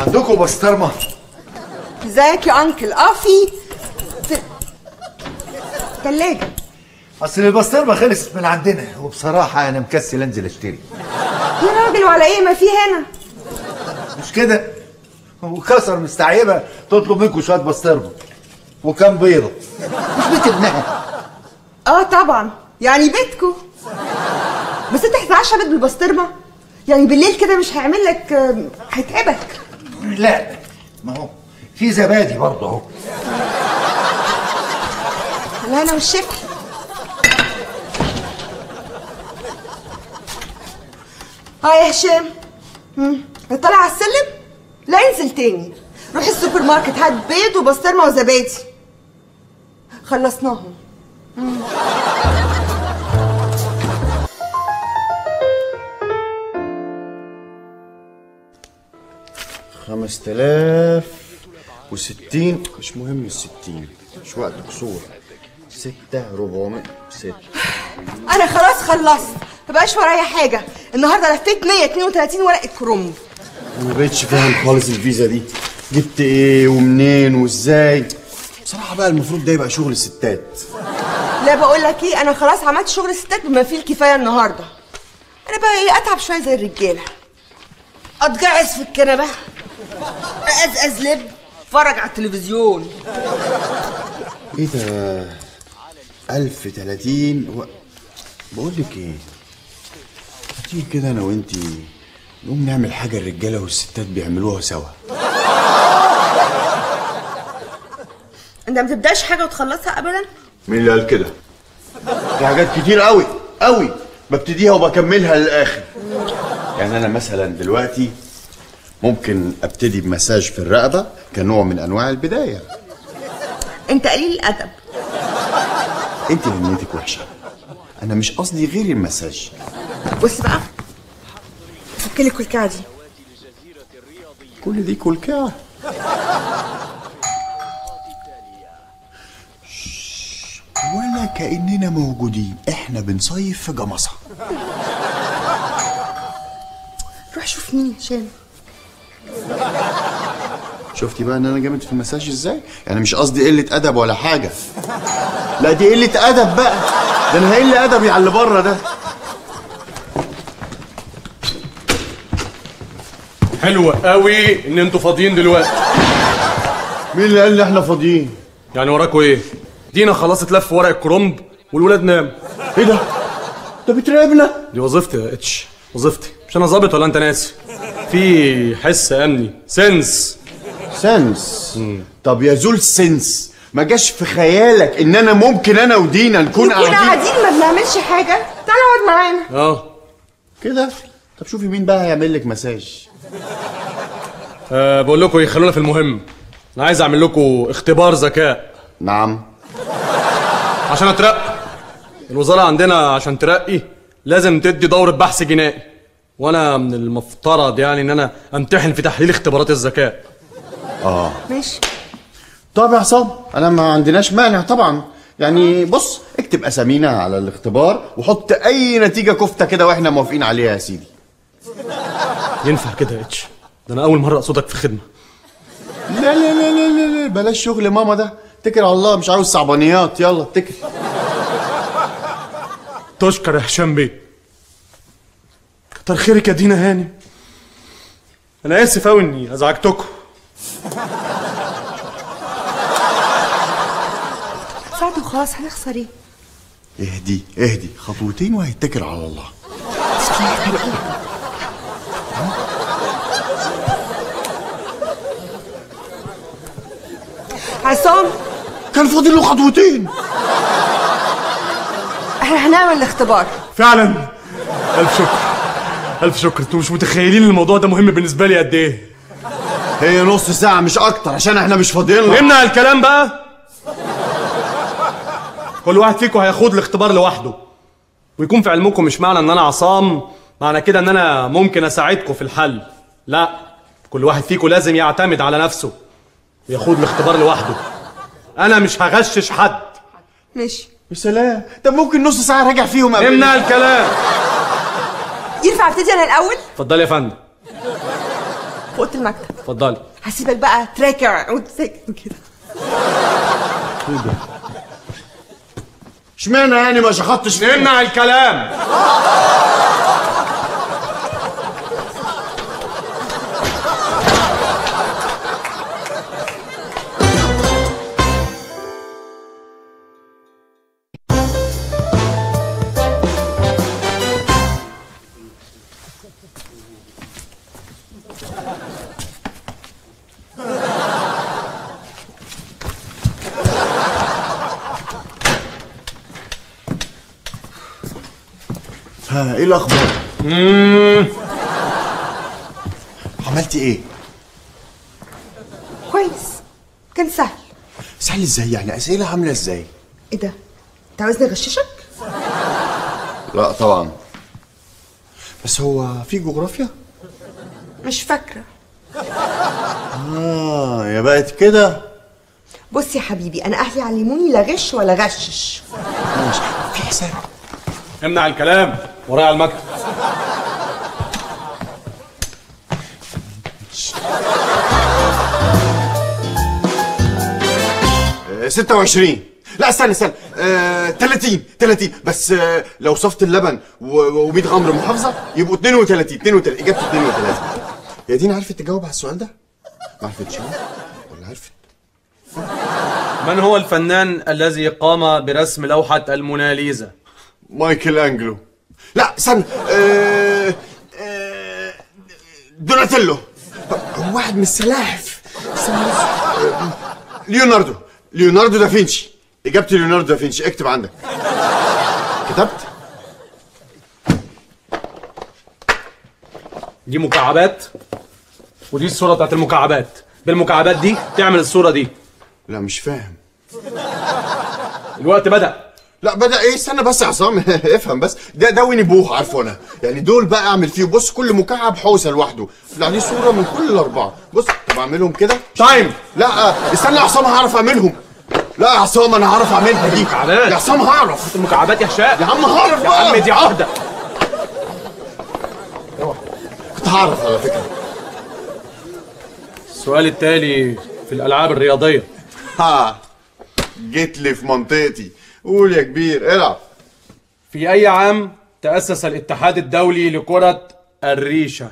عندكم بسطرمه ازيك يا انكل اه في في تلاجة اصل البسطرمه خلصت من عندنا وبصراحه انا مكسل انزل اشتري يا راجل وعلى ايه ما في هنا مش كده وكسر مستعيبه تطلب منكم شويه بسطرمه وكام بيضه مش بيت ابنها اه طبعا يعني بيتكو بس انت هتتعشى بيت بالبسطرمه يعني بالليل كده مش هيعمل لك آه، هيتعبك لا ما هو في زبادي برضه اهو لا انا والشفا اه يا هشام مم. طالع على السلم لا انزل تاني روح السوبر ماركت هات بيض وبسطرمه وزبادي خلصناهم خمس تلاف وستين مش مهم الستين مش وقت قصور ستة ربعمية ستة انا خلاص خلصت مبقاش ورايا حاجه النهارده لفيت 132 ورقه كرومب أنا مبقتش فاهم خالص الفيزا دي جبت ايه ومنين وازاي بصراحة بقى المفروض ده يبقى شغل الستات لا بقول لك ايه انا خلاص عملت شغل الستات بما فيه الكفايه النهارده انا بقى ايه اتعب شويه زي الرجاله اتجعز في الكنبه ازقز لب اتفرج على التلفزيون ايه ده ألف تلاتين و... بقول لك ايه تيجي كده انا وانتي نقوم نعمل حاجة الرجالة والستات بيعملوها سوا انت ما بتبداش حاجه وتخلصها ابدا مين اللي قال كده؟ في حاجات كتير قوي قوي ببتديها وبكملها للاخر يعني انا مثلا دلوقتي ممكن ابتدي بمساج في الرقبه كنوع من انواع البدايه انت قليل الادب انت اللي نيتك وحشه انا مش قصدي غير المساج بص بقى فك لي الكلكعه دي كل دي كلكعه شش، ولا كاننا موجودين احنا بنصيف في جمصه روح شوف مين هشام شفتي بقى ان انا جامد في المساج ازاي يعني مش قصدي قله ادب ولا حاجه لا دي قله ادب بقى ده انا هقل ادبي على اللي بره ده حلو قوي ان انتوا فاضيين دلوقتي مين اللي قال لي احنا فاضيين يعني وراكوا ايه دينا خلاص اتلف ورق الكرنب والولاد نام ايه ده ده بتراقبنا دي وظيفتي يا اتش وظيفتي مش انا ظابط ولا انت ناسي في حس امني سنس سنس طب يا زول سنس ما جاش في خيالك ان انا ممكن انا ودينا نكون نكون قاعدين قاعدين ما بنعملش حاجه تعالى اقعد معانا اه كده طب شوفي مين بقى هيعمل لك مساج آه، بقول لكم ايه خلونا في المهم انا عايز اعمل لكم اختبار ذكاء نعم عشان اترقى الوزاره عندنا عشان ترقي لازم تدي دوره بحث جنائي وانا من المفترض يعني ان انا امتحن في تحليل اختبارات الذكاء ماشي طب يا عصام انا ما عندناش مانع طبعا يعني بص اكتب اسامينا على الاختبار وحط اي نتيجه كفته كده واحنا موافقين عليها يا سيدي ينفع كده يا اتش ده انا اول مره اقصدك في خدمه لا لا لا لا لا, لا. بلاش شغل ماما ده اتكل على الله مش عاوز صعبانيات يلا اتكل تشكر يا هشام بيه كتر خيرك يا دينا هاني انا اسف قوي اني ازعجتكم ساعته خلاص هنخسر ايه اهدي اهدي خطوتين وهيتكل على الله عصام كان فاضل له خطوتين احنا هنعمل الاختبار فعلا الف شكر الف شكر انتوا مش متخيلين الموضوع ده مهم بالنسبه لي قد ايه هي نص ساعة مش أكتر عشان احنا مش فاضيين له فهمنا الكلام بقى كل واحد فيكم هياخد الاختبار لوحده ويكون في علمكم مش معنى ان انا عصام معنى كده ان انا ممكن اساعدكم في الحل لا كل واحد فيكم لازم يعتمد على نفسه وياخد الاختبار لوحده انا مش هغشش حد ماشي يا سلام طب ممكن نص ساعة راجع فيهم قبل فهمنا الكلام ينفع ابتدي انا الاول اتفضل يا فندم في اوضه المكتب اتفضلي هسيبك بقى تراكر وانت ساكت كده اشمعنى يعني ما شخطتش فيه؟ نمنع الكلام ها ايه الاخبار؟ عملتي ايه؟ كويس كان سهل سهل ازاي يعني اسئله عامله ازاي؟ ايه ده انت عاوزني اغششك لا طبعا بس هو في جغرافيا؟ مش فاكره اه يا بقت كده بص يا حبيبي انا اهلي علموني لا غش ولا غشش ماشي في حساب امنع الكلام ورايا على المكتب آه، 26 لا استنى استنى آه 30 30 بس آه لو صفت اللبن و100 غمر محافظه يبقوا 32 32 اجابتي 32 يا دينا عرفت تجاوب على السؤال ده؟ ما عرفتش ها؟ ولا عرفت؟ من هو الفنان الذي قام برسم لوحة الموناليزا مايكل انجلو لا استنى آه آه دوناتيلو هو واحد من السلاحف استنى بس. آه، ليوناردو ليوناردو دافنشي اجابتي ليوناردو دافنشي اكتب عندك كتبت دي مكعبات ودي الصورة بتاعت المكعبات بالمكعبات دي تعمل الصورة دي لا مش فاهم الوقت بدأ لا بدا ايه استنى بس يا عصام افهم بس ده ده ويني بوه عارفه انا يعني دول بقى اعمل فيه بص كل مكعب حوسه لوحده لا دي صوره من كل الاربعه بص بعملهم كده تايم لا استنى يا عصام هعرف اعملهم لا يا عصام انا هعرف اعملها دي مكعبات. يا عصام هعرف المكعبات يا هشام يا عم هعرف يا بقى عم دي عهدة كنت هعرف على فكره السؤال التالي في الألعاب الرياضية ها جيت لي في منطقتي قول يا كبير العب في أي عام تأسس الاتحاد الدولي لكرة الريشة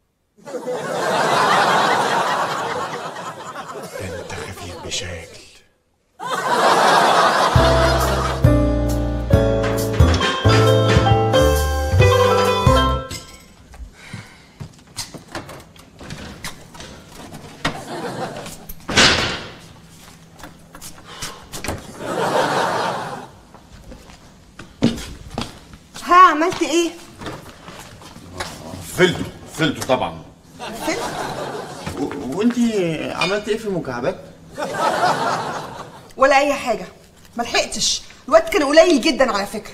انت خفيف بشكل ها عملت ايه فلتو فلتو طبعا فيلم وانت عملت ايه في المكعبات؟ ولا اي حاجه ما لحقتش الوقت كان قليل جدا على فكره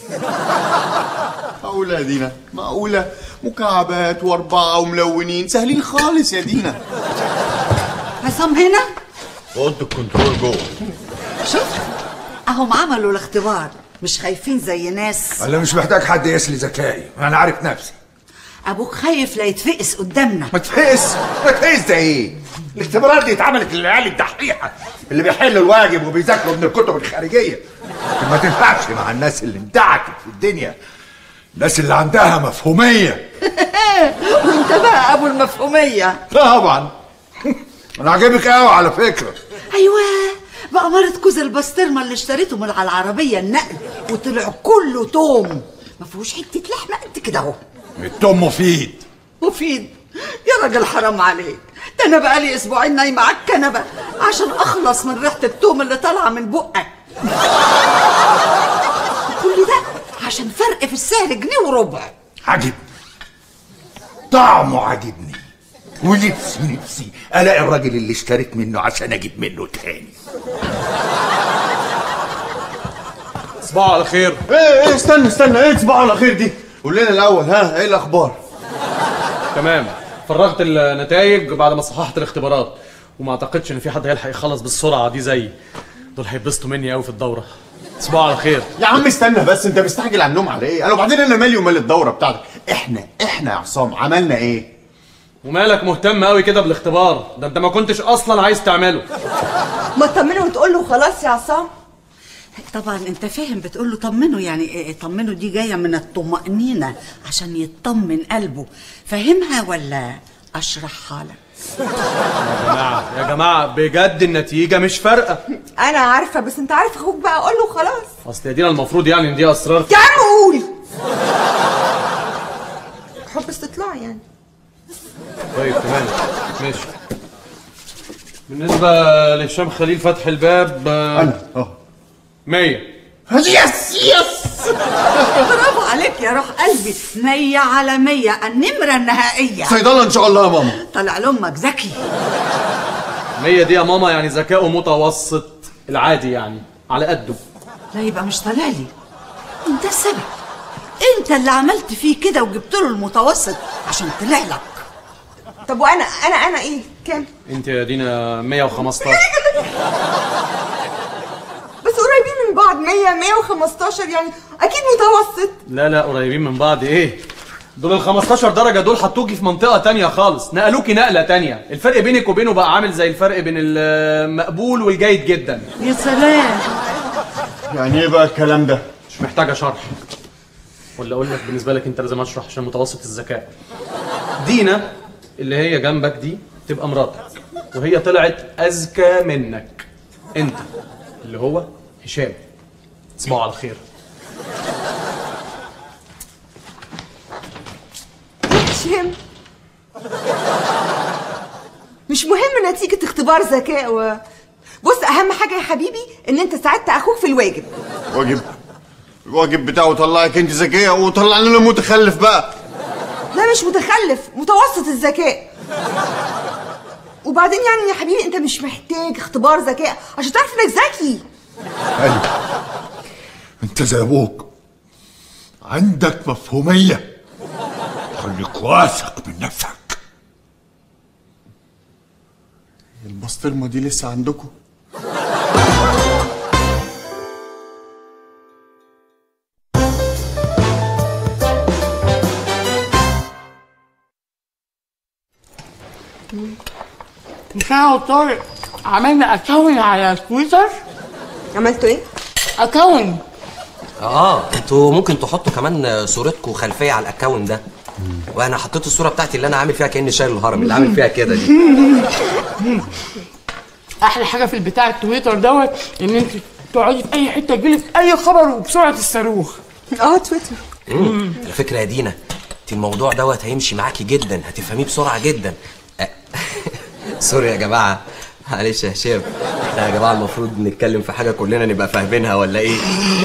معقولة يا دينا معقولة مكعبات واربعة وملونين سهلين خالص يا دينا عصام هنا اوضه الكنترول جوه شوف اهم عملوا الاختبار مش خايفين زي ناس انا مش محتاج حد يقيس لي ذكائي انا عارف نفسي ابوك خايف لا يتفقس قدامنا ما تفقس ما تفقس ده ايه الاختبارات دي اتعملت للعيال الدحيحه اللي بيحلوا الواجب وبيذاكروا من الكتب الخارجيه ما تنفعش مع الناس اللي اندعكت في الدنيا الناس اللي عندها مفهوميه وانت بقى ابو المفهوميه طبعا انا عاجبك قوي على فكره ايوه بأمارة كوز البسطرمة اللي اشتريته من على العربية النقل وطلع كله توم ما فيهوش حتة لحمة قد كده اهو التوم مفيد مفيد يا راجل حرام عليك ده انا بقالي اسبوعين نايمة على الكنبة عشان اخلص من ريحة التوم اللي طالعة من بقك كل ده عشان فرق في السعر جنيه وربع عجبني طعمه عجبني ونفسي نفسي الاقي الراجل اللي اشتريت منه عشان اجيب منه تاني صباح على خير ايه ايه استنى استنى ايه صباح على خير دي قول لنا الاول ها ايه الاخبار تمام فرغت النتائج بعد ما صححت الاختبارات وما اعتقدش ان في حد هيلحق يخلص بالسرعه دي زيي دول هيتبسطوا مني قوي في الدوره صباح على خير يا عم استنى بس انت مستعجل على النوم على ايه انا وبعدين انا مالي ومال الدوره بتاعتك احنا احنا يا عصام عملنا ايه ومالك مهتم قوي كده بالاختبار ده انت ما كنتش اصلا عايز تعمله ما تطمنه وتقول له خلاص يا عصام طبعا انت فاهم بتقول له طمنه يعني إيه طمنه دي جايه من الطمأنينة عشان يطمن قلبه فاهمها ولا اشرحها لك يا جماعه يا جماعه بجد النتيجه مش فارقه انا عارفه بس انت عارف اخوك بقى قول له خلاص اصل يا دينا المفروض يعني ان دي اسرار يا عم قول حب استطلاع يعني طيب تمام ماشي بالنسبه لهشام خليل فتح الباب انا اه 100 يس يس برافو عليك يا روح قلبي مية على مية النمرة النهائية صيدله ان شاء الله يا ماما طلع لأمك ذكي 100 دي يا ماما يعني ذكاؤه متوسط العادي يعني على قده لا يبقى مش طالع لي انت السبب انت اللي عملت فيه كده وجبت له المتوسط عشان طلع لك طب وانا انا انا ايه كام انت يا دينا 115 بس قريبين من بعض 100 115 يعني اكيد متوسط لا لا قريبين من بعض ايه دول ال 15 درجة دول حطوكي في منطقة تانية خالص نقلوكي نقلة تانية الفرق بينك وبينه بقى عامل زي الفرق بين المقبول والجيد جدا يا سلام يعني ايه بقى الكلام ده مش محتاجة شرح ولا اقول لك بالنسبة لك انت لازم اشرح عشان متوسط الذكاء دينا اللي هي جنبك دي تبقى مراتك وهي طلعت اذكى منك انت اللي هو هشام تصبحوا على خير هشام مش مهم نتيجة اختبار ذكاء و... بص أهم حاجة يا حبيبي إن أنت ساعدت أخوك في الواجب واجب الواجب بتاعه طلعك انت ذكيه وطلع لنا متخلف بقى لا مش متخلف متوسط الذكاء وبعدين يعني يا حبيبي أنت مش محتاج اختبار ذكاء عشان تعرف إنك ذكي حلو انت زي ابوك عندك مفهومية خليك واثق من نفسك البسطرمه دي لسه عندكم مش انا وطارق عملنا اكونت على تويتر عملتوا إيه؟ اكونت اه انتوا ممكن تحطوا كمان صورتكم خلفيه على الاكونت ده وانا حطيت الصوره بتاعتي اللي انا عامل فيها كاني شايل الهرم اللي عامل فيها كده دي احلى حاجه في البتاع التويتر دوت ان انت تقعدي في اي حته تجيلك اي خبر وبسرعه الصاروخ آه تويتر مم. على فكره يا دينا انت الموضوع دوت هيمشي معاكي جدا هتفهميه بسرعه جدا أه، سوري يا جماعه معلش يا هشام احنا يا جماعه المفروض نتكلم في حاجه كلنا نبقى فاهمينها ولا ايه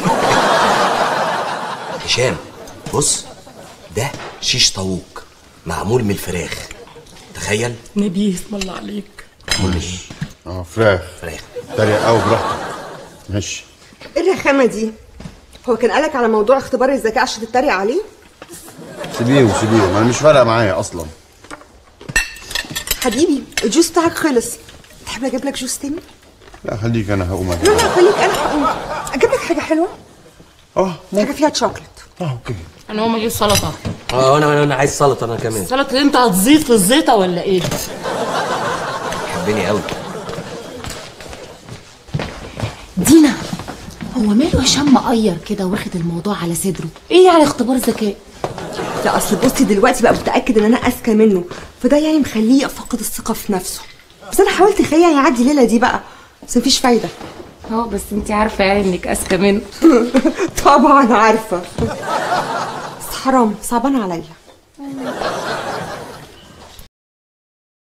هشام بص ده شيش طاووق معمول من الفراخ تخيل نبي اسم الله عليك معمول من ايه اه فراخ فراخ تريق قوي براحتك ماشي إيه الرخامة دي؟ هو كان قالك على موضوع اختبار الذكاء عشان تتريق عليه؟ سيبيه وسيبيه انا مش فارقه معايا اصلا حبيبي الجوز بتاعك خلص تحب اجيب لك جوز تاني؟ لا خليك انا هقوم لا أنا. لا خليك انا هقوم اجيب لك حاجه حلوه اه حاجه فيها شوكليت اه اوكي انا هقوم اجيب سلطه اه انا انا عايز سلطه انا كمان السلطه اللي انت هتزيد في الزيطه ولا ايه حبني قوي دينا هو ماله هشام مقير كده واخد الموضوع على صدره ايه يعني اختبار ذكاء لا اصل بصي دلوقتي بقى متاكد ان انا اذكى منه فده يعني مخليه يفقد الثقه في نفسه بس انا حاولت اخليه يعدي الليله دي بقى بس مفيش فايده اه بس انت عارفه يعني انك اذكى منه طبعا عارفه بس حرام صعبان عليا